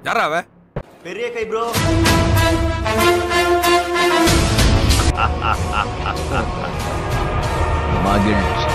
யாரா அவ பெரிய கை ப்ரோ மகிழ்ச்சி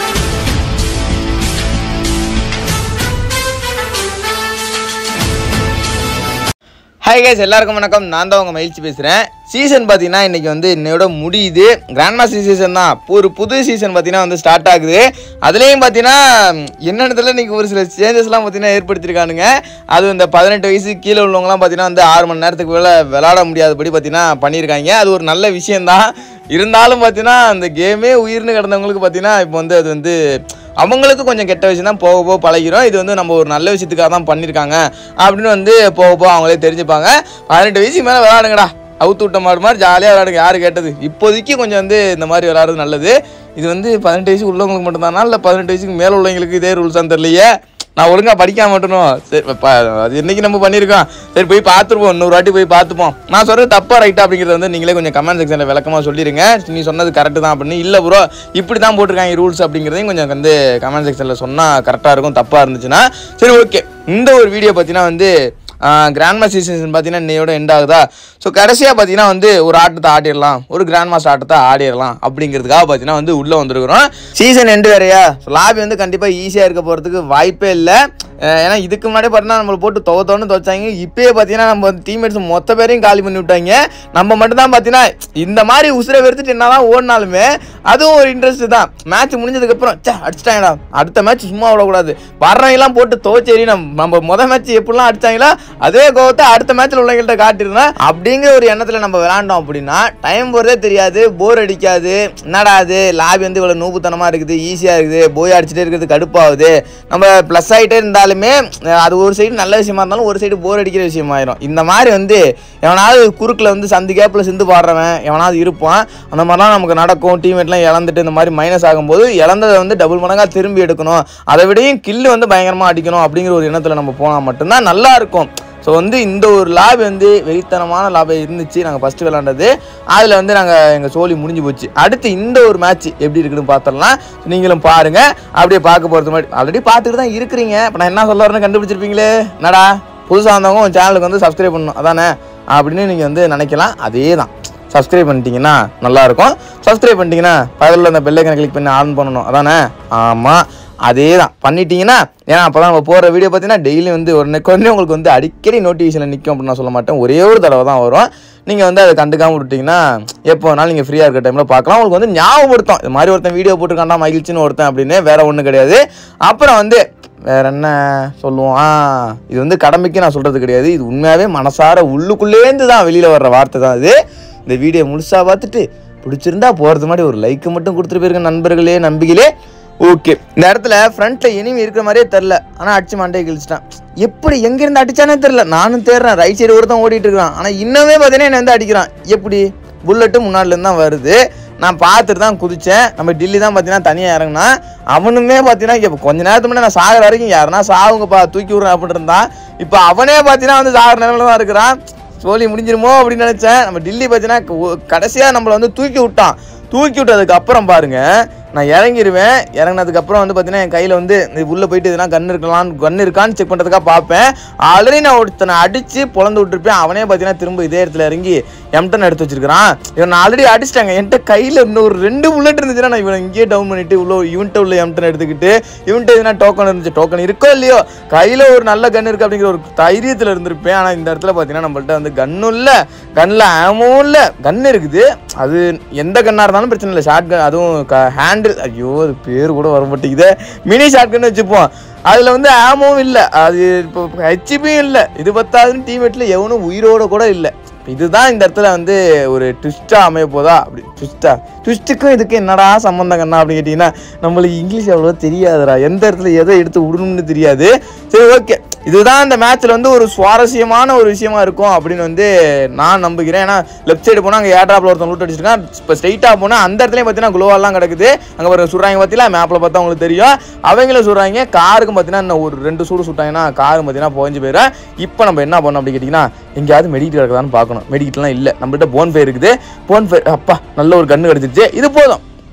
ஹாய் கைஸ் எல்லாருக்கும் வணக்கம் நான் தான் உங்கள் மகிழ்ச்சி பேசுகிறேன் சீசன் பார்த்தீங்கன்னா இன்றைக்கி வந்து இன்னையோட முடியுது கிராண்ட் மாஸ்டர் சீசன் தான் ஒரு புது சீசன் பார்த்தீங்கன்னா வந்து ஸ்டார்ட் ஆகுது அதுலேயும் பார்த்தீங்கன்னா என்னென்னத்தில் இன்றைக்கி ஒரு சில சேஞ்சஸ்லாம் பார்த்தீங்கன்னா ஏற்படுத்தியிருக்கானுங்க அது இந்த பதினெட்டு வயசு கீழே உள்ளவங்கலாம் பார்த்தீங்கன்னா வந்து ஆறு மணி நேரத்துக்கு மேலே விளாட முடியாதபடி பார்த்தீங்கன்னா பண்ணியிருக்காங்க அது ஒரு நல்ல விஷயந்தான் இருந்தாலும் பார்த்தீங்கன்னா அந்த கேமே உயிர்னு கிடந்தவங்களுக்கு பார்த்தீங்கன்னா இப்போ வந்து அது வந்து அவங்களுக்கு கொஞ்சம் கெட்ட விஷயம் தான் போக போக பழகிறோம் இது வந்து நம்ம ஒரு நல்ல விஷயத்துக்காக தான் பண்ணியிருக்காங்க அப்படின்னு வந்து போக போக அவங்களே தெரிஞ்சுப்பாங்க பதினெட்டு வயசுக்கு மேலே விளாடுங்கடா அவுத்து விட்ட மாடு மாதிரி ஜாலியாக விளாடுங்க யார் கேட்டது இப்போதைக்கு கொஞ்சம் வந்து இந்த மாதிரி விளாடுறது நல்லது இது வந்து பதினெட்டு வயசுக்கு உள்ளவங்களுக்கு மட்டும்தானா இல்லை பதினெட்டு வயசுக்கு மேலே உள்ளவங்களுக்கு இதே ரூல்ஸான்னு தெரியலையே நான் ஒழுங்காக படிக்காம மாட்டணும் சரி ப- அது இன்னைக்கு நம்ம பண்ணியிருக்கோம் சரி போய் பார்த்துருப்போம் இன்னொரு வாட்டி போய் பார்த்துப்போம் நான் சொல்கிறது தப்பா ரைட்டா அப்படிங்கிறத வந்து நீங்களே கொஞ்சம் கமெண்ட் செக்ஷனில் விளக்கமாக சொல்லிடுங்க நீ சொன்னது கரெக்டு தான் அப்படின்னு இல்லை ப்ரோ இப்படி தான் போட்டிருக்காங்க ரூல்ஸ் அப்படிங்கிறதையும் கொஞ்சம் வந்து கமெண்ட் செக்ஷனில் சொன்னால் கரெக்டாக இருக்கும் தப்பாக இருந்துச்சுன்னா சரி ஓகே இந்த ஒரு வீடியோ பார்த்தீங்கன்னா வந்து கிராண்ட் மாஸ்டர் சீசன் பார்த்தீங்கன்னா இன்னையோட எண்ட் ஆகுதா ஸோ கடைசியாக பார்த்தீங்கன்னா வந்து ஒரு ஆட்டத்தை ஆடிடலாம் ஒரு கிராண்ட் மாஸ்டர் ஆட்டத்தை ஆடிடலாம் அப்படிங்கிறதுக்காக பார்த்தீங்கன்னா வந்து உள்ளே வந்திருக்கிறோம் சீசன் எண்டு வேறையா ஸோ லாபி வந்து கண்டிப்பாக ஈஸியாக இருக்க போகிறதுக்கு வாய்ப்பே இல்லை அஹ் ஏன்னா இதுக்கு முன்னாடி பார்த்தீங்கன்னா நம்மளை போட்டு துவ துவன்னு துவைச்சாங்க இப்பயே பார்த்தீங்கன்னா நம்ம டீம்மேட்ஸ் மொத்த பேரையும் காலி பண்ணி விட்டாங்க நம்ம மட்டும் தான் பார்த்தீங்கன்னா இந்த மாதிரி உசுரை வெறுத்துட்டு என்னதான் ஓடினாலுமே அதுவும் ஒரு இன்ட்ரெஸ்ட் தான் மேட்ச் முடிஞ்சதுக்கப்புறம் சே அடிச்சிட்டாங்கடா அடுத்த மேட்ச் சும்மா விடக்கூடாது வர்றவங்கலாம் போட்டு துவச்சேரி நம்ம நம்ம மொதல் மேட்ச் எப்படிலாம் அடிச்சாங்களோ அதே கோவத்தை அடுத்த மேட்ச்சில் உள்ளவங்கள்ட்ட காட்டிருந்தேன் அப்படிங்கிற ஒரு எண்ணத்தில் நம்ம விளாண்டோம் அப்படின்னா டைம் போகிறதே தெரியாது போர் அடிக்காது என்னடா அது லாபி வந்து இவ்வளோ நூபுத்தனமாக இருக்குது ஈஸியாக இருக்குது போய் அடிச்சுட்டே இருக்கிறது கடுப்பாகுது நம்ம ப்ளஸ் ஆகிட்டே இருந்தாலுமே அஹ் அது ஒரு சைடு நல்ல விஷயமா இருந்தாலும் ஒரு சைடு போர் அடிக்கிற விஷயமாயிரும் இந்த மாதிரி வந்து எவனாவது குறுக்கில் வந்து சந்து கேப்பில் சிந்து பாடுறவன் எவனாவது இருப்பான் அந்த மாதிரிலாம் நமக்கு நடக்கும் டீம்மேட்லாம் இழந்துட்டு இந்த மாதிரி மைனஸ் ஆகும்போது இழந்ததை வந்து டபுள் மடங்காக திரும்பி எடுக்கணும் அதை விடையும் கில்லு வந்து பயங்கரமாக அடிக்கணும் அப்படிங்கிற ஒரு எண்ணத்தில் நம்ம போனால் மட்டும்தான் நல்லா இருக்கும் ஸோ வந்து இந்த ஒரு லாபி வந்து வெறித்தனமான லாபம் இருந்துச்சு நாங்கள் ஃபஸ்ட்டு விளாண்டது அதில் வந்து நாங்கள் எங்கள் சோலி முடிஞ்சு போச்சு அடுத்து இந்த ஒரு மேட்ச் எப்படி இருக்குன்னு பார்த்துடலாம் நீங்களும் பாருங்கள் அப்படியே பார்க்க போகிறது மாதிரி ஆல்ரெடி பார்த்துட்டு தான் இருக்கிறீங்க இப்போ நான் என்ன சொல்ல வரேன்னு கண்டுபிடிச்சிருப்பீங்களே என்னடா புதுசாக வந்தவங்க உங்கள் சேனலுக்கு வந்து சப்ஸ்கிரைப் பண்ணணும் அதானே அப்படின்னு நீங்கள் வந்து நினைக்கலாம் அதே தான் சப்ஸ்கிரைப் பண்ணிட்டீங்கன்னா நல்லாயிருக்கும் சப்ஸ்கிரைப் பண்ணிட்டீங்கன்னா பக்கத்தில் அந்த பெல்லைக்கனை கிளிக் பண்ணி ஆன் பண்ணணும் அதானே ஆமாம் அதே தான் பண்ணிட்டீங்கன்னா ஏன்னா அப்போ தான் நம்ம போகிற வீடியோ பார்த்தீங்கன்னா டெய்லி வந்து ஒரு நெக்கொன்னே உங்களுக்கு வந்து அடிக்கடி நோட்டிஃபிகேஷனில் நிற்கும் அப்படின்னு நான் சொல்ல மாட்டேன் ஒரே ஒரு தடவை தான் வரும் நீங்கள் வந்து அதை கண்டுக்காமல் விட்டீங்கன்னா எப்போ வேணாலும் நீங்கள் ஃப்ரீயாக இருக்க டைமில் பார்க்கலாம் உங்களுக்கு வந்து ஞாபகப்படுத்தும் இது மாதிரி ஒருத்தன் வீடியோ போட்டுருக்காண்டா மகிழ்ச்சின்னு ஒருத்தன் அப்படின்னு வேற ஒன்றும் கிடையாது அப்புறம் வந்து வேற என்ன சொல்லுவோம் ஆ இது வந்து கடமைக்கு நான் சொல்கிறது கிடையாது இது உண்மையாகவே மனசார உள்ளுக்குள்ளேருந்து தான் வெளியில் வர்ற வார்த்தை தான் இது இந்த வீடியோ முழுசாக பார்த்துட்டு பிடிச்சிருந்தா போகிறது மாதிரி ஒரு லைக் மட்டும் கொடுத்துட்டு போயிருங்க நண்பர்களே நம்பிக்கையிலே ஓகே இந்த இடத்துல ஃப்ரண்ட்ல இனிமே இருக்கிற மாதிரியே தெரில ஆனால் அடிச்சு மண்டையை கிழிச்சிட்டான் எப்படி எங்கேருந்து அடிச்சானே தெரில நானும் தேடுறேன் ரைட் சைடு ஒருத்தன் ஓடிட்டு இருக்கான் ஆனால் இன்னுமே பார்த்தீங்கன்னா என்னை வந்து அடிக்கிறான் எப்படி புல்லட்டு முன்னாடிலேருந்து தான் வருது நான் பார்த்துட்டு தான் குதிச்சேன் நம்ம டில்லி தான் பார்த்தீங்கன்னா தனியாக இறங்கினா அவனுமே பார்த்தீங்கன்னா இப்போ கொஞ்ச நேரத்துக்கு முன்னாடி நான் சாகிற வரைக்கும் யாருன்னா சாவுங்கப்பா தூக்கி விட்றேன் அப்படின்னு இருந்தான் இப்போ அவனே பார்த்தீங்கன்னா வந்து சாகிற நிலைமையில தான் இருக்கிறான் சோலி முடிஞ்சிருமோ அப்படின்னு நினச்சேன் நம்ம டில்லி பார்த்தீங்கன்னா கடைசியாக நம்மளை வந்து தூக்கி விட்டான் தூக்கி விட்டதுக்கு அப்புறம் பாருங்க நான் இறங்கிடுவேன் இறங்கினதுக்கு அப்புறம் வந்து பார்த்தீங்கன்னா என் கையில் வந்து இது உள்ளே போயிட்டு எதுனா கன் இருக்கலாம் கன் இருக்கான்னு செக் பண்ணுறதுக்காக பார்ப்பேன் ஆல்ரெடி நான் ஒருத்தனை அடித்து பொழந்து விட்டுருப்பேன் அவனே பார்த்தீங்கன்னா திரும்ப இதே இடத்துல இறங்கி எம்டன் எடுத்து வச்சிருக்கிறான் இவன் நான் ஆல்ரெடி அடிச்சிட்டாங்க என்கிட்ட கையில் இன்னும் ஒரு ரெண்டு புல்லட் இருந்துச்சுன்னா நான் இவனை இங்கேயே டவுன் பண்ணிட்டு உள்ள இவன்ட்ட உள்ள எம்டன் எடுத்துக்கிட்டு இவன்ட்ட எதுனா டோக்கன் இருந்துச்சு டோக்கன் இருக்கோ இல்லையோ கையில் ஒரு நல்ல கன் இருக்கு அப்படிங்கிற ஒரு தைரியத்தில் இருந்திருப்பேன் ஆனால் இந்த இடத்துல பார்த்தீங்கன்னா நம்மள்ட்ட வந்து கன்னும் இல்லை கன்னில் ஆமும் இல்லை கன் இருக்குது அது எந்த கன்னாக இருந்தாலும் பிரச்சனை இல்லை ஷார்ட் கன் அதுவும் ஹேண்டில் ஐயோ அது பேர் கூட வர மாட்டேங்குது மினி ஷார்ட் கன் வச்சுப்போம் அதில் வந்து ஆமும் இல்லை அது இப்போ ஹெச்பியும் இல்லை இது பத்தாதுன்னு டீமேட்டில் எவனும் உயிரோட கூட இல்லை இதுதான் இந்த இடத்துல வந்து ஒரு ட்விஸ்ட்டாக அமைய போதா அப்படி ட்விஸ்ட்டா ட்விஸ்ட்டுக்கும் இதுக்கு என்னடா சம்மந்தம் கண்ணா அப்படின்னு கேட்டிங்கன்னா நம்மளுக்கு இங்கிலீஷ் அவ்வளோ தெரியாதுடா எந்த இடத்துல எதை எடுத்து விடணும்னு தெரியாது சரி ஓகே இதுதான் இந்த மேட்ச்சில் வந்து ஒரு சுவாரஸ்யமான ஒரு விஷயமா இருக்கும் அப்படின்னு வந்து நான் நம்புகிறேன் ஏன்னா லெஃப்ட் சைடு போனால் அங்கே ஏட்ராப்பில் ஒருத்தன் லூட் அடிச்சிருக்கான் இப்போ ஸ்ட்ரைட்டாக போனால் அந்த இடத்துலையும் பார்த்தீங்கன்னா குளோவெல்லாம் கிடக்குது அங்கே ஒரு சுடுறாங்க பார்த்தீங்களா மேப்பில் பார்த்தா உங்களுக்கு தெரியும் அவங்களும் சுடுறாங்க காருக்கும் பார்த்தீங்கன்னா இன்னும் ஒரு ரெண்டு சூடு சுட்டாங்கன்னா காரும் பார்த்தீங்கன்னா புகஞ்சு போயிடும் இப்போ நம்ம என்ன பண்ணோம் அப்படி கேட்டிங்கன்னா எங்கேயாவது மெடிக்கல் கிடக்குதான்னு பார்க்கணும் மெடிக்கெட்லாம் இல்லை நம்மள்ட்ட போன் ஃபயர் இருக்குது போன் ஃபயர் அப்பா நல்ல ஒரு கன்று கிடச்சிருச்சு இது போதும்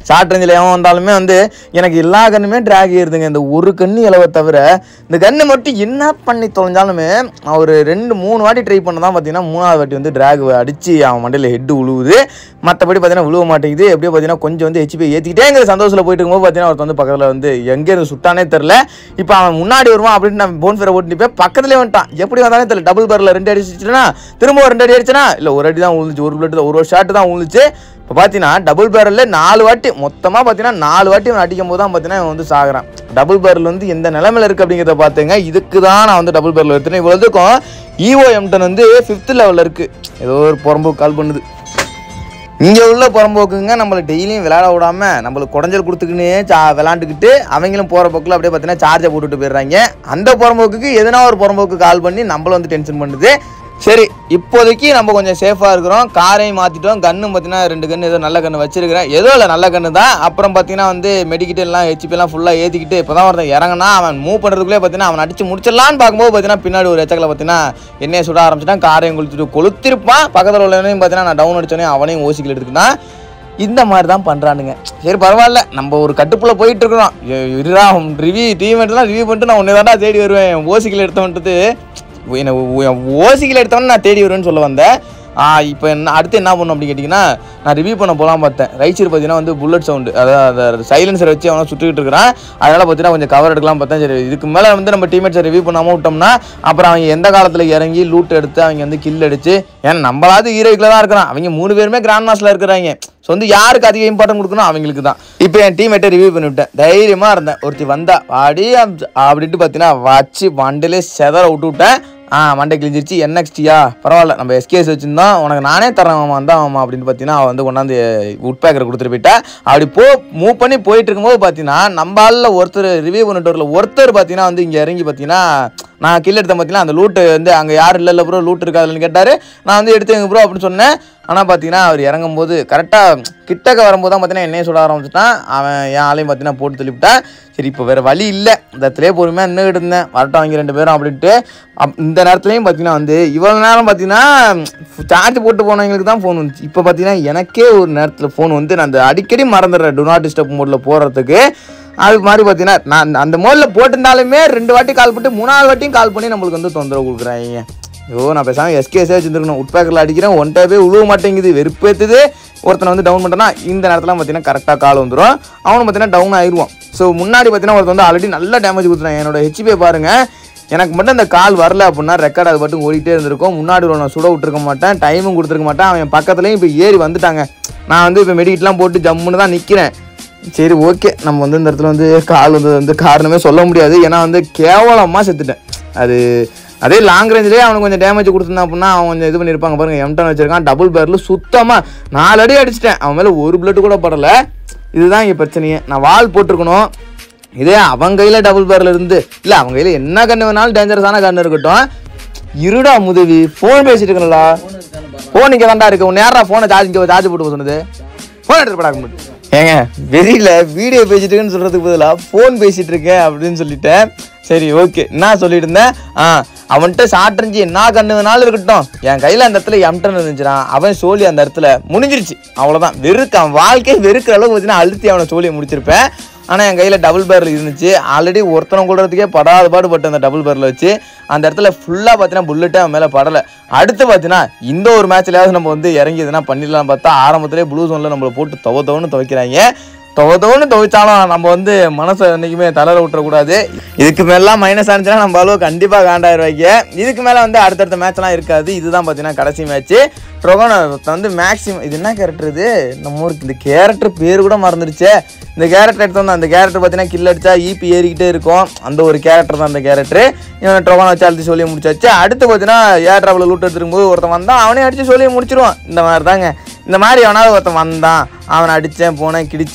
ஷார்ட் ரேஞ்சில் எவன் வந்தாலுமே வந்து எனக்கு எல்லா கண்ணுமே ட்ராக் ஏறுதுங்க இந்த ஒரு கண்ணு இலவை தவிர இந்த கண்ணு மட்டும் என்ன பண்ணி தொலைஞ்சாலுமே நான் ஒரு ரெண்டு மூணு வாட்டி ட்ரை பண்ண தான் பார்த்தீங்கன்னா மூணாவது வாட்டி வந்து ட்ராக் அடித்து அவன் மண்டையில் ஹெட்டு உழுவுது மற்றபடி பார்த்தீங்கன்னா விழுவ மாட்டேங்குது எப்படியோ பார்த்தீங்கன்னா கொஞ்சம் வந்து ஹெச்பி ஏற்றிக்கிட்டேங்கிற சந்தோஷத்தில் போயிட்டு இருக்கும்போது பார்த்தீங்கன்னா ஒருத்தன் வந்து பக்கத்தில் வந்து எங்கே இருந்து சுட்டானே தெரில இப்போ அவன் முன்னாடி வருவான் அப்படின்னு நான் போன் ஃபேரை ஓட்டி நிற்பேன் பக்கத்துலேயே வந்துட்டான் எப்படி வந்தாலும் தெரியல டபுள் பேரில் ரெண்டு அடி அடிச்சுனா திரும்ப ஒரு ரெண்டு அடி அடிச்சனா இல்லை ஒரு அடி தான் விழுந்துச்சு ஒரு பிளட் தான் ஒரு ஷாட் தான் விழுந்துச்சு இப்போ பார்த்தீங்கன்னா டபுள் பேரலில் நாலு வாட்டி மொத்தமாக பார்த்தீங்கன்னா நாலு வாட்டி அவன் அடிக்கும் போது தான் பார்த்தீங்கன்னா இவன் வந்து சாகுறான் டபுள் பேரல் வந்து எந்த நிலமையில இருக்குது அப்படிங்கிறத பார்த்துங்க இதுக்கு தான் நான் வந்து டபுள் பேரல் எடுத்துனேன் இவ்வளோதுக்கும் ஈஓ எம்டன் வந்து ஃபிஃப்த் லெவலில் இருக்குது ஏதோ ஒரு புறம்போக்கு கால் பண்ணுது இங்கே உள்ள புறம்போக்குங்க நம்மளை டெய்லியும் விளையாட விடாம நம்மளுக்கு குடஞ்சல் கொடுத்துக்கினே சா விளாண்டுக்கிட்டு அவங்களும் போகிற போக்கில் அப்படியே பார்த்தீங்கன்னா சார்ஜை போட்டுட்டு போயிடுறாங்க அந்த புறம்போக்குக்கு எதனா ஒரு புறம்போக்கு கால் பண்ணி நம்மள வந்து டென்ஷன் பண்ணுது சரி இப்போதைக்கு நம்ம கொஞ்சம் சேஃபாக இருக்கிறோம் காரையும் மாற்றிட்டோம் கன்னும் பார்த்தீங்கன்னா ரெண்டு கன்று ஏதோ நல்ல கன்று வச்சிருக்கிறேன் ஏதோ இல்லை நல்ல கன்று தான் அப்புறம் பார்த்தீங்கன்னா வந்து மெடிக்கிட்டு எல்லாம் ஹெச்பி எல்லாம் ஃபுல்லாக ஏற்றிக்கிட்டு இப்போ தான் ஒருத்தன் இறங்கினா அவன் மூவ் பண்ணுறதுக்குள்ளே பார்த்தீங்கன்னா அவன் அடிச்சு முடிச்சிடலான்னு பார்க்கும்போது பார்த்தீங்கன்னா பின்னாடி ஒரு எச்சக்கில் பார்த்தீங்கன்னா எண்ணெயை சுட ஆரம்பிச்சிட்டான் காரையும் கொளுத்துட்டு கொளுத்திருப்பான் பக்கத்தில் உள்ளவனையும் பார்த்தீங்கன்னா நான் டவுன் அடிச்சோடனே அவனையும் ஓசிக்கல் எடுத்துக்கிட்டான் இந்த மாதிரி தான் பண்ணுறானுங்க சரி பரவாயில்ல நம்ம ஒரு கட்டுப்புல போயிட்டு இருக்கிறோம் இருடா ரிவ்யூ டீமெண்ட்லாம் ரிவ்யூ பண்ணிட்டு நான் உன்னை தாண்டா தேடி வருவேன் ஓசிக்கல் எடுத்தவன்ட்டு என்ன ஓசிக்கல் எடுத்தவன நான் தேடி வருவேன்னு சொல்ல வந்தேன் இப்போ என்ன அடுத்து என்ன பண்ணும் அப்படின்னு கேட்டிங்கன்னா நான் ரிவ்யூ பண்ண போகலாம் பார்த்தேன் ரைட் சைடு பார்த்தீங்கன்னா வந்து புல்லட் சவுண்டு அதாவது அந்த சைலன்சரை வச்சு அவனை சுட்டுக்கிட்டு இருக்கிறான் அதனால் பார்த்தீங்கன்னா கொஞ்சம் கவர் எடுக்கலாம் பார்த்தேன் சரி இதுக்கு மேலே வந்து நம்ம டீமேட்ஸை ரிவ்யூ பண்ணாமல் விட்டோம்னா அப்புறம் அவங்க எந்த காலத்தில் இறங்கி லூட் எடுத்து அவங்க வந்து கில் அடிச்சு ஏன்னா நம்மளாவது ஹீரோக்கில் தான் இருக்கிறான் அவங்க மூணு பேருமே கிராண்ட் மாஸ்டரில் இருக்கிறாங்க ஸோ வந்து யாருக்கு அதிக இம்பார்ட்டன்ட் கொடுக்கணும் அவங்களுக்கு தான் இப்போ என் டீமேட்டை ரிவ்யூ பண்ணிவிட்டேன் தைரியமாக இருந்தேன் ஒருத்தி வந்தா வாடி அப்~ அப்படின்ட்டு பார்த்தீங்கன்னா வச்சு வண்டிலே செதற விட்டு விட்டேன் ஆ மண்டை கிழிஞ்சிருச்சு என்எக்ஸ்டியா பரவாயில்ல நம்ம எஸ்கேஎஸ் வச்சுருந்தோம் உனக்கு நானே தரேன் மாமா தான் மாமா அப்படின்னு பார்த்தீங்கன்னா அவள் வந்து கொண்டாந்து உட் பேக்கரை கொடுத்துட்டு போயிட்டா அப்படி போ மூவ் பண்ணி போயிட்டு இருக்கும்போது பார்த்தீங்கன்னா நம்ம ஆளில் ஒருத்தர் ரிவ்யூ பண்ணிட்டு வரல ஒருத்தர் பார்த்தீங்கன்னா வந்து இங்கே இறங்கி பார்த்தீங்கன்னா நான் கில் எடுத்தேன் பார்த்தீங்கன்னா அந்த லூட்டு வந்து அங்கே யாரும் இல்லை இல்லை ப்ரோ லூட் இருக்காதுன்னு கேட்டார் நான் வந்து எடுத்துங்க ப்ரோ அப்படின்னு சொன்னேன் ஆனால் பார்த்தீங்கன்னா அவர் இறங்கும்போது கரெக்டாக கிட்டக்க வரும்போது தான் பார்த்தீங்கன்னா என்னைய சுட ஆரம்பிச்சிட்டான் அவன் என் ஆளையும் பார்த்தீங்கன்னா போட்டு தள்ளிவிட்டான் சரி இப்போ வேறு வழி இல்லை இந்த இடத்துலேயே பொறுமையாக நின்றுக்கிட்டு இருந்தேன் வரட்டும் அவங்க ரெண்டு பேரும் அப்படின்ட்டு அப் இந்த நேரத்துலையும் பார்த்தீங்கன்னா வந்து இவ்வளோ நேரம் பார்த்தீங்கன்னா சார்ஜ் போட்டு போனவங்களுக்கு தான் ஃபோன் வந்துச்சு இப்போ பார்த்தீங்கன்னா எனக்கே ஒரு நேரத்தில் ஃபோன் வந்து நான் அந்த அடிக்கடி மறந்துடுறேன் டு நாட் டிஸ்டர்ப் மோடில் போகிறதுக்கு அது மாதிரி பார்த்தீங்கன்னா நான் அந்த மோடில் போட்டிருந்தாலுமே ரெண்டு வாட்டி கால் பண்ணிட்டு மூணாவது வாட்டியும் கால் பண்ணி நம்மளுக்கு வந்து தொந்தரவு கொடுக்குறாங்க ஐயோ நான் பேசாமல் எஸ்கேஸே வச்சுருக்கணும் உட்பேக்கரில் அடிக்கிறேன் ஒன் டைப்பே உழுவ மாட்டேங்குது வெறுப்பேற்றுது ஒருத்தனை வந்து டவுன் பண்ணிட்டேன்னா இந்த நேரத்தில் பார்த்தீங்கன்னா கரெக்டாக கால் வந்துடும் அவனும் பார்த்தீங்கன்னா டவுன் ஆயிடுவான் ஸோ முன்னாடி பார்த்தீங்கன்னா ஒருத்தன் வந்து ஆல்ரெடி நல்ல டேமேஜ் கொடுத்துறான் என்னோட ஹெச்பி பாருங்கள் எனக்கு மட்டும் அந்த கால் வரல அப்படின்னா ரெக்கார்ட் அது மட்டும் ஓடிட்டே இருந்திருக்கும் முன்னாடி உள்ள நான் சுட விட்டுருக்க மாட்டேன் டைமும் கொடுத்துருக்க மாட்டேன் அவன் பக்கத்துலேயும் இப்போ ஏறி வந்துட்டாங்க நான் வந்து இப்போ மெடிக்கிட்லாம் போட்டு ஜம்முன்னு தான் நிற்கிறேன் சரி ஓகே நம்ம வந்து இந்த இடத்துல வந்து கால் வந்தது வந்து காரணமே சொல்ல முடியாது ஏன்னா வந்து கேவலமாக செத்துட்டேன் அது அதே லாங் ரேஞ்சிலே அவனுக்கு கொஞ்சம் டேமேஜ் கொடுத்துருந்தான் அப்படின்னா அவன் கொஞ்சம் இது பண்ணியிருப்பாங்க பாருங்க எம்டன் வச்சிருக்கான் டபுள் பேரில் சுத்தமாக நாலு அடி அடிச்சிட்டேன் அவன் மேலே ஒரு பிளட் கூட படலை இதுதான் இங்கே பிரச்சனையே நான் வால் போட்டிருக்கணும் இதே அவன் கையில் டபுள் பேரில் இருந்து இல்லை அவன் கையில் என்ன கன்று வேணாலும் டேஞ்சரஸான கன்று இருக்கட்டும் இருடா முதுவி ஃபோன் பேசிட்டு இருக்கணும்டா ஃபோன் இங்கே தான்டா இருக்கு உன் நேரா ஃபோனை சார்ஜ் இங்கே சார்ஜ் போட்டு போக சொன்னது ஃபோன் எடுத்து படாக்க முடியும் ஏங்க வெளியில் வீடியோ பேசிட்டு இருக்கேன்னு சொல்கிறதுக்கு பதிலாக ஃபோன் பேசிட்டு இருக்கேன் அப்படின்னு சொல்லிட்டேன் சரி ஓகே என்ன சொல்லிட்டு இருந்தேன் ஆ அவன்கிட்ட சாட்டிருந்துச்சு என்ன கண்ணு வேணாலும் இருக்கட்டும் என் கையில் அந்த இடத்துல எம்டன் இருந்துச்சுன்னா அவன் சோழி அந்த இடத்துல முடிஞ்சிருச்சு அவ்வளோதான் வெறுக்க அவன் வாழ்க்கையை வெறுக்கிற அளவுக்கு பார்த்தீங்கன்னா அழுத்தி அவனை சோழியை முடிச்சிருப்பேன் ஆனால் என் கையில் டபுள் பேரில் இருந்துச்சு ஆல்ரெடி ஒருத்தனை கொள்றதுக்கே படாத பாடுபட்டு அந்த டபுள் பேரில் வச்சு அந்த இடத்துல ஃபுல்லாக பார்த்தீங்கன்னா புல்லட்டே அவன் மேலே படலை அடுத்து பார்த்தீங்கன்னா இந்த ஒரு மேட்ச்லயாவது நம்ம வந்து இறங்கி எதுனா பண்ணிடலாம் பார்த்தா ஆரம்பத்திலே ப்ளூ ஜோனில் நம்மளை போட்டு துவ துவன்னு துவைக்கிறாங்க துவத்தோன்னு துவைச்சாலும் நம்ம வந்து மனசை என்றைக்குமே தளர விட்டுறக்கூடாது இதுக்கு மேலாம் மைனஸ் ஆனிச்சுன்னா நம்ம அளவு கண்டிப்பாக காண்டாயிருவாங்க இதுக்கு மேலே வந்து அடுத்தடுத்த மேட்ச்லாம் இருக்காது இதுதான் பார்த்தீங்கன்னா கடைசி மேட்ச்சு ட்ரொகோனோ வந்து மேக்ஸிமம் இது என்ன கேரக்டர் இது நம்ம ஊருக்கு இந்த கேரக்டர் பேர் கூட மறந்துடுச்சே இந்த கேரக்டர் எடுத்து வந்து அந்த கேரக்டர் பார்த்தீங்கன்னா கில் அடிச்சா ஈபி ஏறிக்கிட்டே இருக்கும் அந்த ஒரு கேரக்டர் தான் அந்த கேரக்டர் இவனை ட்ரொகோனை வச்சு அழுத்தி சொல்லி முடிச்சாச்சு அடுத்து பார்த்தீங்கன்னா ஏர் ட்ராவலில் லூட் எடுத்துக்கும் போது ஒருத்தன் வந்தான் அவனே அடித்து சொல்லி முடிச்சிருவான் இந்த மாதிரி தாங்க இந்த மாதிரி எவனாவது ஒருத்தன் வந்தான் அவனை அடித்தேன் போனேன் கிடிச்சேன்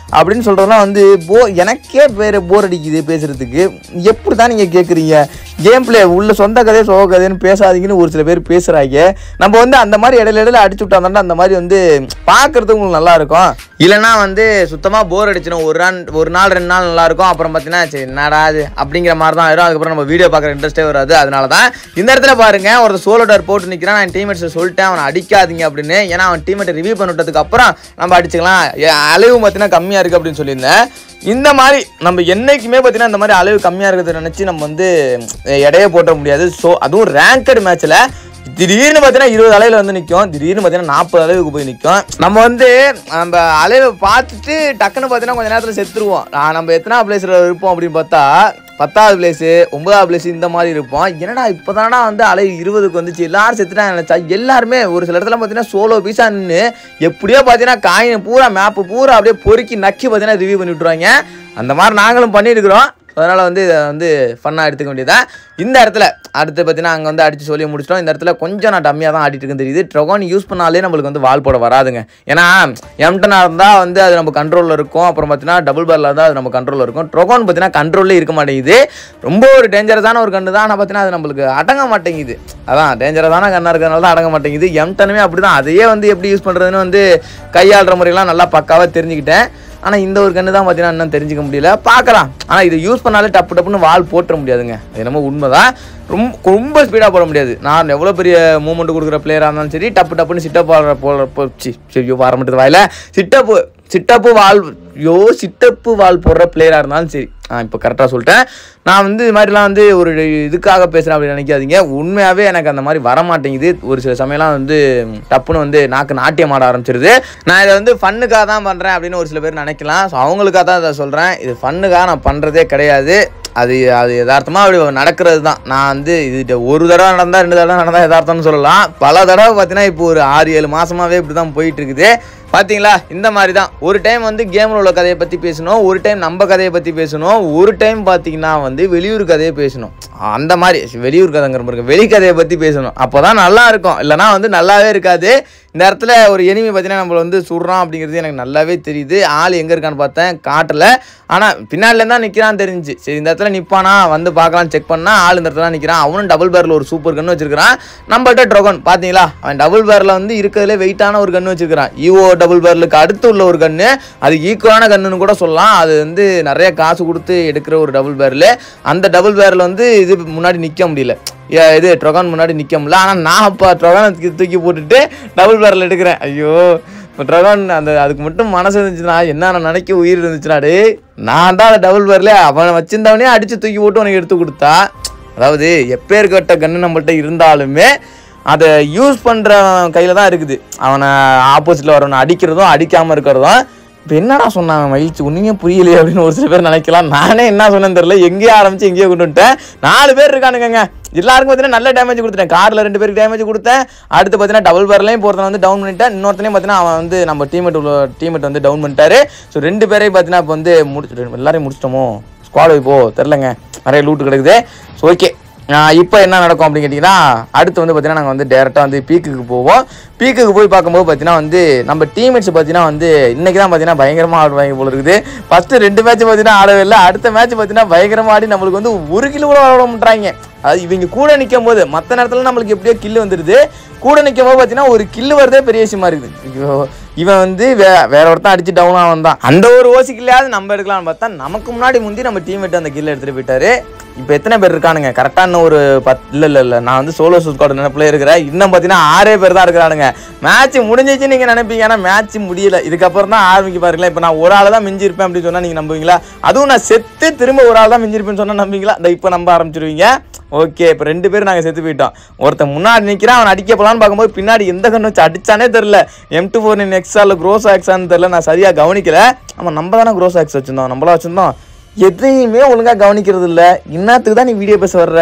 அப்படின்னு சொல்கிறதெல்லாம் வந்து போ எனக்கே பேர் போர் அடிக்குது பேசுகிறதுக்கு எப்படி தான் நீங்கள் கேட்குறீங்க கேம் பிளே உள்ள சொந்த கதையை சோக கதைன்னு பேசாதீங்கன்னு ஒரு சில பேர் பேசுகிறாங்க நம்ம வந்து அந்த மாதிரி இடையில இடையில அடிச்சு விட்டாங்கன்னா அந்த மாதிரி வந்து பார்க்குறதுக்கு உங்களுக்கு நல்லா இருக்கும் இல்லைன்னா வந்து சுத்தமாக போர் அடிச்சிடும் ஒரு நாள் ஒரு நாள் ரெண்டு நாள் நல்லா இருக்கும் அப்புறம் பார்த்தீங்கன்னா சரி என்னடா அது அப்படிங்கிற மாதிரி தான் ஆயிரும் அதுக்கப்புறம் நம்ம வீடியோ பார்க்குற இன்ட்ரெஸ்ட்டே வராது அதனால தான் இந்த இடத்துல பாருங்க ஒரு சோலோ டார் போட்டு நிற்கிறான் நான் டீமேட்ஸை சொல்லிட்டேன் அவனை அடிக்காதீங்க அப்படின்னு ஏன்னா அவன் டீமேட்டை ரிவ்யூ பண்ணிவிட்டதுக்கு அப்புறம் நம்ம அடிச்சுக்கலாம் எ- அளவு பார்த்தீங்கன்னா கம்மியாக இருக்குது அப்படின்னு சொல்லியிருந்தேன் இந்த மாதிரி நம்ம என்னைக்குமே பார்த்தீங்கன்னா இந்த மாதிரி அளவு கம்மியாக இருக்கிறத நினச்சி நம்ம வந்து எடையை போட்ட முடியாது ஸோ அதுவும் ரேங்கட் மேட்ச்சில் திடீர்னு பார்த்தீங்கன்னா இருபது அலைவில் வந்து நிற்கும் திடீர்னு பார்த்தீங்கன்னா நாற்பது அளவுக்கு போய் நிற்கும் நம்ம வந்து நம்ம அலைவை பார்த்துட்டு டக்குன்னு பார்த்தீங்கன்னா கொஞ்ச நேரத்தில் செத்துருவோம் ஆ, நம்ம எத்தனா பிளேஸில் இருப்போம் அப்படின்னு பார்த்தா பத்தாவது பிளேஸு ஒன்பதாவது பிளேஸ் இந்த மாதிரி இருப்போம் என்னடா இப்போ வந்து அலை இருபதுக்கு வந்துச்சு எல்லாரும் செத்துட்டாங்க நினச்சா எல்லாருமே ஒரு சில இடத்துல பார்த்தீங்கன்னா சோலோ பீஸாக நின்று எப்படியோ பார்த்தீங்கன்னா காயின் பூரா மேப்பு பூரா அப்படியே பொறுக்கி நக்கி பார்த்தீங்கன்னா ரிவ்யூ பண்ணி விட்ருவாங்க அந்த மாதிரி நாங்களும் பண்ணியிருக்கிறோம் அதனால் வந்து இதை வந்து ஃபன்னாக எடுத்துக்க வேண்டியதா இந்த இடத்துல அடுத்து பார்த்தீங்கன்னா அங்கே வந்து அடித்து சொல்லி முடிச்சிட்டோம் இந்த இடத்துல கொஞ்சம் நான் டம்மியாக தான் ஆடிட்டு இருக்கேன் தெரியுது ட்ரொகான் யூஸ் பண்ணாலே நம்மளுக்கு வந்து வால் போட வராதுங்க ஏன்னா எம்டனாக இருந்தால் வந்து அது நம்ம கண்ட்ரோலில் இருக்கும் அப்புறம் பார்த்தீங்கன்னா டபுள் பேரில் இருந்தால் அது நம்ம கண்ட்ரோலில் இருக்கும் ட்ரொகான் பார்த்தீங்கன்னா கண்ட்ரோல்லே இருக்க மாட்டேங்குது ரொம்ப ஒரு டேஞ்சரஸான ஒரு கண்ணு தான் ஆனால் பார்த்தீங்கன்னா அது நம்மளுக்கு அடங்க மாட்டேங்குது அதான் டேஞ்சரஸான கண்ணாக இருக்கிறதுனால தான் அடங்க மாட்டேங்குது எம்டனுமே அப்படி தான் அதையே வந்து எப்படி யூஸ் பண்ணுறதுன்னு வந்து கையாளுற முறையெல்லாம் நல்லா பக்காவாக தெரிஞ்சுக்கிட்டேன் ஆனால் இந்த ஒரு கண்ணு தான் பார்த்தீங்கன்னா இன்னும் தெரிஞ்சுக்க முடியல பார்க்கலாம் ஆனால் இது யூஸ் பண்ணாலே டப்பு டப்புன்னு வால் போட்டுற முடியாதுங்க அது என்னமோ உண்மைதான் ரொம்ப ரொம்ப ஸ்பீடாக போட முடியாது நான் எவ்வளோ பெரிய மூமெண்ட் கொடுக்குற பிளேயராக இருந்தாலும் சரி டப்பு டப்புன்னு சிட்டப் போடுற போடுற போச்சு சரி வர மாட்டேது வாயில சிட்டப்பு சிட்டப்பு வால் யோ சிட்டப்பு வால் போடுற பிளேயராக இருந்தாலும் சரி ஆ இப்போ கரெக்டாக சொல்லிட்டேன் நான் வந்து இது மாதிரிலாம் வந்து ஒரு இதுக்காக பேசுகிறேன் அப்படின்னு நினைக்காதீங்க உண்மையாகவே எனக்கு அந்த மாதிரி வர மாட்டேங்குது ஒரு சில சமயம்லாம் வந்து டப்புன்னு வந்து நாக்கு நாட்டியம் ஆட ஆரம்பிச்சிருது நான் இதை வந்து ஃபன்னுக்காக தான் பண்ணுறேன் அப்படின்னு ஒரு சில பேர் நினைக்கலாம் ஸோ அவங்களுக்காக தான் இதை சொல்கிறேன் இது ஃபன்னுக்காக நான் பண்ணுறதே கிடையாது அது அது யதார்த்தமாக அப்படி நடக்கிறது தான் நான் வந்து இது ஒரு தடவை நடந்தால் ரெண்டு தடவை நடந்தால் யதார்த்தம்னு சொல்லலாம் பல தடவை பார்த்தீங்கன்னா இப்போ ஒரு ஆறு ஏழு மாசமாவே இப்படி தான் போயிட்டு இருக்குது பார்த்தீங்களா இந்த மாதிரி தான் ஒரு டைம் வந்து கேமில் உள்ள கதையை பற்றி பேசணும் ஒரு டைம் நம்ம கதையை பற்றி பேசணும் ஒரு டைம் பார்த்தீங்கன்னா வந்து வெளியூர் கதையை பேசணும் அந்த மாதிரி வெளியூர் கதைங்கிற மாதிரி வெளி கதையை பற்றி பேசணும் அப்போ தான் நல்லா இருக்கும் இல்லைனா வந்து நல்லாவே இருக்காது இந்த இடத்துல ஒரு எனிமி பார்த்தீங்கன்னா நம்மளை வந்து சுடுறான் அப்படிங்கிறது எனக்கு நல்லாவே தெரியுது ஆள் எங்கே இருக்கான்னு பார்த்தேன் காட்டில் ஆனால் பின்னாடிலேருந்து தான் நிற்கிறான்னு தெரிஞ்சு சரி இந்த இடத்துல நிற்பானா வந்து பார்க்கலாம் செக் பண்ணா ஆள் இந்த இடத்துல நிற்கிறான் அவனும் டபுள் பேரில் ஒரு சூப்பர் கன்று வச்சிருக்கிறான் நம்மள்ட்ட ட்ரோகன் பார்த்தீங்களா அவன் டபுள் பேரில் வந்து இருக்கிறதுல வெயிட்டான ஒரு கன்று வச்சிருக்கிறான் ஈஓ டபுள் பேரலுக்கு அடுத்து உள்ள ஒரு கன்று அது ஈக்குவலான கன்னுன்னு கூட சொல்லலாம் அது வந்து நிறைய காசு கொடுத்து எடுக்கிற ஒரு டபுள் பேரல் அந்த டபுள் பேரில் வந்து இது முன்னாடி நிற்க முடியல ஏ, இது ட்ரொகான் முன்னாடி நிற்க முடியல ஆனால் நான் அப்போ ட்ரொகானை தூக்கி தூக்கி போட்டுட்டு டபுள் பேரல் எடுக்கிறேன் ஐயோ இப்போ ட்ரகான் அந்த அதுக்கு மட்டும் மனசு இருந்துச்சுன்னா என்ன நான் நினைக்க உயிர் இருந்துச்சுன்னா டேய் நான் தான் அந்த டபுள் பேரில் அவனை வச்சிருந்தவனே அடித்து தூக்கி போட்டு உனக்கு எடுத்து கொடுத்தா அதாவது எப்பேர்கட்ட கன்று நம்மள்ட்ட இருந்தாலுமே அதை யூஸ் பண்ணுற கையில் தான் இருக்குது அவனை ஆப்போசிட்டில் வரவனை அடிக்கிறதும் அடிக்காமல் இருக்கிறதும் இப்போ என்னடா சொன்னாங்க மகிழ்ச்சி ஒன்றுமே புரியலையே அப்படின்னு ஒரு சில பேர் நினைக்கலாம் நானே என்ன சொன்னேன்னு தெரியல எங்கேயோ ஆரம்பிச்சு எங்கேயோ கொண்டு வந்துட்டேன் நாலு பேர் இருக்கானுங்க எல்லாருக்கும் பார்த்தீங்கன்னா நல்ல டேமேஜ் கொடுத்துட்டேன் காரில் ரெண்டு பேருக்கு டேமேஜ் கொடுத்தேன் அடுத்து பார்த்தீங்கன்னா டபுள் பேர்லையும் போகிறத வந்து டவுன் பண்ணிட்டேன் இன்னொருத்தனையும் பார்த்தீங்கன்னா அவன் வந்து நம்ம டீமேட் உள்ள டீமேட் வந்து டவுன் பண்ணிட்டாரு ஸோ ரெண்டு பேரையும் பார்த்தீங்கன்னா இப்போ வந்து முடிச்சு எல்லாரையும் முடிச்சிட்டோமோ ஸ்குவாட் இப்போ தெரிலங்க நிறைய லூட்டு கிடக்குது ஸோ ஓகே இப்போ என்ன நடக்கும் அப்படின்னு கேட்டிங்கன்னா அடுத்து வந்து பார்த்தீங்கன்னா நாங்கள் வந்து டேரெக்டாக வந்து பீக்குக்கு போவோம் பீக்குக்கு போய் பார்க்கும்போது பார்த்தீங்கன்னா வந்து நம்ம டீம்மேட்ஸ் பார்த்தீங்கன்னா வந்து இன்னைக்கு தான் பார்த்தீங்கன்னா பயங்கரமாக ஆடுவாங்க போல இருக்குது ஃபஸ்ட்டு ரெண்டு மேட்ச் பார்த்தீங்கன்னா ஆடவே இல்லை அடுத்த மேட்ச் பார்த்தீங்கன்னா பயங்கரமாக ஆடி நம்மளுக்கு வந்து ஒரு கிலோ கூட விட மாட்டாங்க அது இவங்க கூட நிற்கும் போது மற்ற நேரத்தில் நம்மளுக்கு எப்படியோ கில்லு வந்துடுது கூட நிற்கும் போது பார்த்தீங்கன்னா ஒரு கில்லு வரதே பெரிய விஷயமா இருக்குது ஐயோ இவன் வந்து வே வேற ஒருத்தன் அடிச்சு டவுன் ஆகும் தான் அந்த ஒரு ஓசி கில்லையாவது நம்ம எடுக்கலாம்னு பார்த்தா நமக்கு முன்னாடி முந்தி நம்ம டீம்மேட் அந்த கில்ல எடுத்துட்டு போயிட்டாரு இப்போ எத்தனை பேர் இருக்கானுங்க கரெக்டாக இன்னும் ஒரு பத் இல்லை இல்லை இல்லை நான் வந்து சோலோ ஸ்குவாட் நினைப்பில் இருக்கிறேன் இன்னும் பார்த்தீங்கன்னா ஆறே பேர் தான் இருக்கிறானுங்க மேட்ச் முடிஞ்சிச்சு நீங்கள் நினைப்பீங்க ஆனால் மேட்ச் முடியல இதுக்கப்புறம் தான் ஆரம்பிக்க பாருங்களேன் இப்போ நான் ஒரு ஆள் தான் மிஞ்சி இருப்பேன் அப்படின்னு சொன்னால் நீங்கள் நம்புவீங்களா அதுவும் நான் செத்து திரும்ப ஒரு ஆள் தான் மிஞ்சிருப்பேன்னு சொன்னால் நம்புவீங்களா இந்த இப்போ நம்ப ஆரம்பிச்சிருவீங்க ஓகே இப்போ ரெண்டு பேரும் நாங்கள் செத்து போயிட்டோம் ஒருத்தன் முன்னாடி நிற்கிறான் அவன் அடிக்க போலான்னு பார்க்கும்போது பின்னாடி எந்த கண்ணு வச்சு அடிச்சானே தெரில எம் டூ ஃபோர் எக்ஸா இல்லை க்ரோஸ் ஆக்ஸான்னு தெரில நான் சரியாக கவனிக்கல ஆமாம் நம்ம தானே க்ரோஸ் ஆக்ஸ் வச்சுருந்தோம் நம்மளா வச்சுருந்தோம் எதையுமே ஒழுங்காக கவனிக்கிறது இல்லை இன்னத்துக்கு தான் நீ வீடியோ பேச வர்ற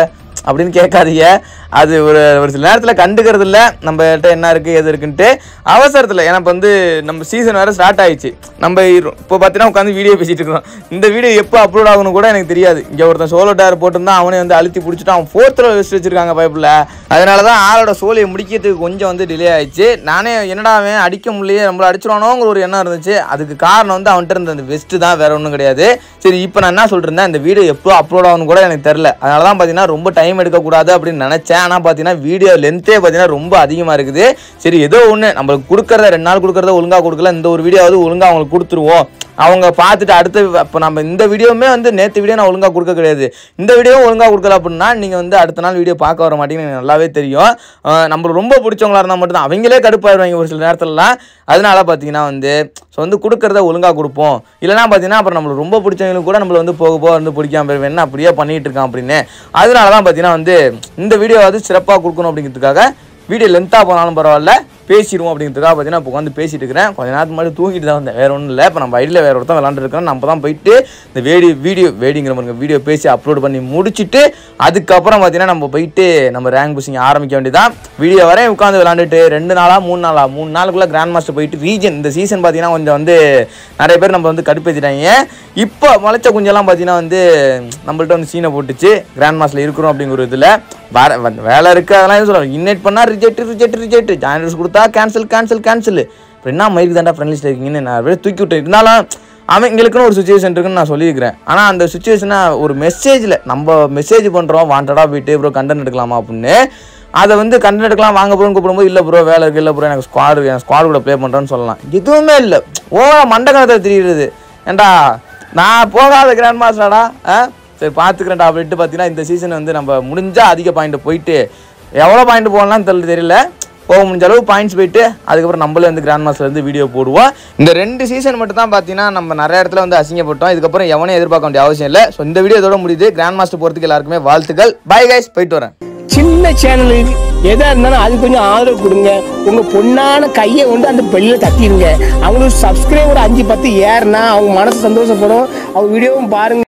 அப்படின்னு கேட்காதீங்க அது ஒரு ஒரு சில நேரத்தில் கண்டுக்கிறது இல்லை நம்மகிட்ட என்ன இருக்குது எது இருக்குன்ட்டு அவசரத்தில் ஏன்னா இப்போ வந்து நம்ம சீசன் வேறு ஸ்டார்ட் ஆயிடுச்சு நம்ம இரு- இப்போ பார்த்தீங்கன்னா உட்காந்து வீடியோ பேசிட்டு இருக்கிறோம் இந்த வீடியோ எப்போ அப்லோட் ஆகணும் கூட எனக்கு தெரியாது இங்கே ஒருத்தன் சோலோ டயர் போட்டிருந்தா அவனே வந்து அழுத்தி பிடிச்சிட்டு அவன் ஃபோர்த்தில் வச்சு வச்சிருக்காங்க பைப்பில் அதனால தான் ஆளோட சோலையை முடிக்கிறதுக்கு கொஞ்சம் வந்து டிலே ஆயிடுச்சு நானே என்னடா அவன் அடிக்க முடியலையே நம்மள அடிச்சிருவானோங்கிற ஒரு எண்ணம் இருந்துச்சு அதுக்கு காரணம் வந்து அவன்கிட்ட இருந்த அந்த வெஸ்ட்டு தான் வேற ஒன்றும் கிடையாது சரி இப்போ நான் என்ன சொல்லிருந்தேன் இந்த வீடியோ எப்போ அப்லோட் ஆகணும் கூட எனக்கு தெரில அதனால தான் பார்த்தீங்கன்னா ரொம்ப டைம் எடுக்கக்கூடாது அப்படின்னு நினச்சேன் ஆனால் பார்த்தீங்கன்னா வீடியோ லென்த்தே பார்த்தீங்கன்னா ரொம்ப அதிகமாக இருக்குது சரி ஏதோ ஒன்று நம்மளுக்கு கொடுக்குறத ரெண்டு நாள் கொடுக்குறத ஒழுங்காக கொடுக்கல இந்த ஒரு வீடியோவாவது ஒழுங்காக அவங்களுக்கு கொடுத்துருவோம் அவங்க பார்த்துட்டு அடுத்த இப்போ நம்ம இந்த வீடியோவுமே வந்து நேற்று வீடியோ நான் ஒழுங்காக கொடுக்க கிடையாது இந்த வீடியோவும் ஒழுங்காக கொடுக்கல அப்படின்னா நீங்கள் வந்து அடுத்த நாள் வீடியோ பார்க்க வர மாட்டீங்கன்னு எனக்கு நல்லாவே தெரியும் அஹ் நம்மளுக்கு ரொம்ப பிடிச்சவங்களா இருந்தால் மட்டும் தான் அவங்களே கடுப்பாயிருவாங்க ஒரு சில நேரத்துலலாம் அதனால பார்த்தீங்கன்னா வந்து ஸோ வந்து கொடுக்குறத ஒழுங்காக கொடுப்போம் இல்லைனா பார்த்தீங்கன்னா அப்புறம் நம்மளுக்கு ரொம்ப பிடிச்சவங்களுக்கு கூட நம்மள வந்து போக போக வந்து பிடிக்காம போயிருவேன் என்ன அப்படியே பண்ணிட்டு இருக்கான் அப்படின்னு அதனால தான் பார்த்தீங்கன்னா வந்து இந்த வீடியோ வந்து சிறப்பாக கொடுக்கணும் அப்படிங்கிறதுக்காக வீடியோ லென்த்தாக போனாலும் பரவாயில்ல பேசிடுவோம் அப்படிங்கிறதுக்காக பார்த்தீங்கன்னா இப்போ வந்து பேசிட்டு இருக்கிறேன் கொஞ்ச நேரத்துக்கு முன்னாடி தூங்கிட்டு தான் வந்தேன் வேற ஒன்றும் இல்லை இப்போ நம்ம ஐடியில் வேற ஒருத்தன் விளாண்டுருக்கோம் நம்ம தான் போயிட்டு இந்த வீடியோ வீடியோ வேடிங்கிற மாதிரி வீடியோ பேசி அப்லோட் பண்ணி முடிச்சுட்டு அதுக்கப்புறம் பார்த்தீங்கன்னா நம்ம போயிட்டு நம்ம ரேங்க் புஷிங் ஆரம்பிக்க வேண்டியதான் வீடியோ வரையும் உட்காந்து விளாண்டுட்டு ரெண்டு நாளா மூணு நாளா மூணு நாளுக்குள்ள கிராண்ட் மாஸ்டர் போயிட்டு ரீஜன் இந்த சீசன் பார்த்தீங்கன்னா கொஞ்சம் வந்து நிறைய பேர் நம்ம வந்து கடுப்பேற்றிட்டாங்க இப்போ முளைச்ச குஞ்செல்லாம் பார்த்தீங்கன்னா வந்து நம்மள்ட்ட வந்து சீனை போட்டுச்சு கிராண்ட் மாஸ்டர்ல இருக்கிறோம் அப்படிங்கிற இதில் வேற வந்து வேலை இருக்குது அதெல்லாம் எதுவும் சொல்லுவாங்க இன்னைட் பண்ணால் ரிஜெக்ட் ரிஜெக்ட் ரிஜெக்ட் ஜாயினர்ஸ் கொடுத்தா கேன்சல் கேன்சல் கேன்சல் இப்போ என்ன மயிருக்கு தாண்டா ஃப்ரெண்ட் லிஸ்ட் இருக்கீங்கன்னு நான் அப்படியே தூக்கி விட்டேன் இருந்தாலும் அவங்களுக்குன்னு ஒரு சுச்சுவேஷன் இருக்குன்னு நான் சொல்லியிருக்கிறேன் ஆனால் அந்த சுச்சுவேஷனை ஒரு மெசேஜில் நம்ம மெசேஜ் பண்ணுறோம் வாண்டடாக போயிட்டு ப்ரோ கண்டென்ட் எடுக்கலாமா அப்படின்னு அதை வந்து கண்டென்ட் எடுக்கலாம் வாங்க ப்ரோன்னு கூப்பிடும்போது இல்லை ப்ரோ வேலை இருக்குது இல்லை ப்ரோ எனக்கு ஸ்குவாடு என் ஸ்குவாடு கூட ப்ளே பண்ணுறேன்னு சொல்லலாம் எதுவுமே இல்லை ஓவரா மண்டகணத்தை தெரியுது ஏன்டா நான் போகாத கிராண்ட் மாஸ்டராடா ஆ சரி பார்த்துக்கிறேன்டா அப்படின்ட்டு பார்த்தீங்கன்னா இந்த சீசன் வந்து நம்ம முடிஞ்சால் அதிக பாயிண்ட் போயிட்டு எவ்வளோ பாயிண்ட் போகலாம்னு தெரியல தெரியல போக முடிஞ்ச அளவு பாயிண்ட்ஸ் போயிட்டு அதுக்கப்புறம் நம்மளே வந்து கிராண்ட் மாஸ்டர் வந்து வீடியோ போடுவோம் இந்த ரெண்டு சீசன் மட்டும் தான் பார்த்தீங்கன்னா நம்ம நிறைய இடத்துல வந்து அசிங்கப்பட்டோம் இதுக்கப்புறம் எவனையும் எதிர்பார்க்க வேண்டிய அவசியம் இல்லை ஸோ இந்த வீடியோ இதோட முடியுது கிராண்ட் மாஸ்டர் போகிறதுக்கு எல்லாருக்குமே வாழ்த்துக்கள் பை கைஸ் போயிட்டு வரேன் சின்ன சேனலு எதா இருந்தாலும் அது கொஞ்சம் ஆதரவு கொடுங்க உங்க பொண்ணான கையை கொண்டு அந்த பெல்லில் தட்டிடுங்க அவங்களுக்கு சப்ஸ்கிரைபர் அஞ்சு பத்து ஏறுனா அவங்க மனசு சந்தோஷப்படும் அவங்க வீடியோவும் பாருங்க